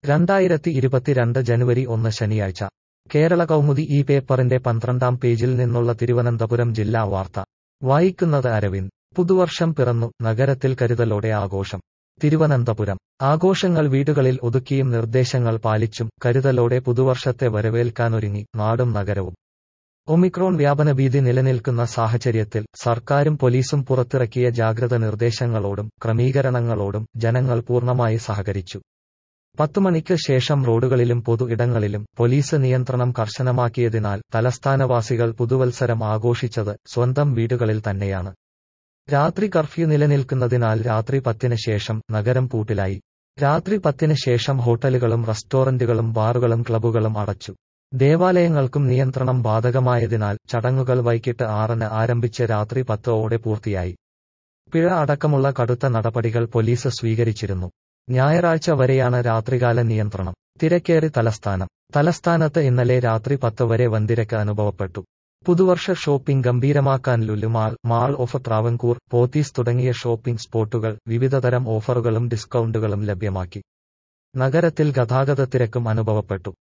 രണ്ടായിരത്തി ഇരുപത്തിരണ്ട് ജനുവരി ഒന്ന് ശനിയാഴ്ച കേരള കൗമുദി ഈ പേപ്പറിന്റെ പന്ത്രണ്ടാം പേജിൽ നിന്നുള്ള തിരുവനന്തപുരം ജില്ലാ വാർത്ത വായിക്കുന്നത് അരവിന്ദ് പുതുവർഷം പിറന്നു നഗരത്തിൽ കരുതലോടെ ആഘോഷം തിരുവനന്തപുരം ആഘോഷങ്ങൾ വീടുകളിൽ ഒതുക്കിയും നിർദ്ദേശങ്ങൾ പാലിച്ചും കരുതലോടെ പുതുവർഷത്തെ വരവേൽക്കാനൊരുങ്ങി നാടും നഗരവും ഒമിക്രോൺ വ്യാപനഭീതി നിലനിൽക്കുന്ന സാഹചര്യത്തിൽ സർക്കാരും പോലീസും പുറത്തിറക്കിയ ജാഗ്രത നിർദ്ദേശങ്ങളോടും ക്രമീകരണങ്ങളോടും ജനങ്ങൾ പൂർണ്ണമായി സഹകരിച്ചു പത്തു മണിക്ക് ശേഷം റോഡുകളിലും പൊതു ഇടങ്ങളിലും പോലീസ് നിയന്ത്രണം കർശനമാക്കിയതിനാൽ തലസ്ഥാനവാസികൾ പുതുവത്സരം ആഘോഷിച്ചത് സ്വന്തം വീടുകളിൽ തന്നെയാണ് രാത്രി കർഫ്യൂ നിലനിൽക്കുന്നതിനാൽ രാത്രി പത്തിന് ശേഷം നഗരം പൂട്ടിലായി രാത്രി പത്തിന് ശേഷം ഹോട്ടലുകളും റെസ്റ്റോറന്റുകളും ബാറുകളും ക്ലബുകളും അടച്ചു ദേവാലയങ്ങൾക്കും നിയന്ത്രണം ബാധകമായതിനാൽ ചടങ്ങുകൾ വൈകിട്ട് ആറിന് ആരംഭിച്ച് രാത്രി പത്തോടെ പൂർത്തിയായി പിഴ അടക്കമുള്ള കടുത്ത നടപടികൾ പോലീസ് സ്വീകരിച്ചിരുന്നു ഞായറാഴ്ച വരെയാണ് രാത്രികാല നിയന്ത്രണം തിരക്കേറി തലസ്ഥാനം തലസ്ഥാനത്ത് ഇന്നലെ രാത്രി പത്ത് വരെ വൻതിരക്ക് അനുഭവപ്പെട്ടു പുതുവർഷ ഷോപ്പിംഗ് ഗംഭീരമാക്കാൻ ലുലുമാൾ മാൾ ഓഫ് ട്രാവൻകൂർ പോത്തീസ് തുടങ്ങിയ ഷോപ്പിംഗ് സ്പോട്ടുകൾ വിവിധതരം ഓഫറുകളും ഡിസ്കൗണ്ടുകളും ലഭ്യമാക്കി നഗരത്തിൽ ഗതാഗതത്തിരക്കും അനുഭവപ്പെട്ടു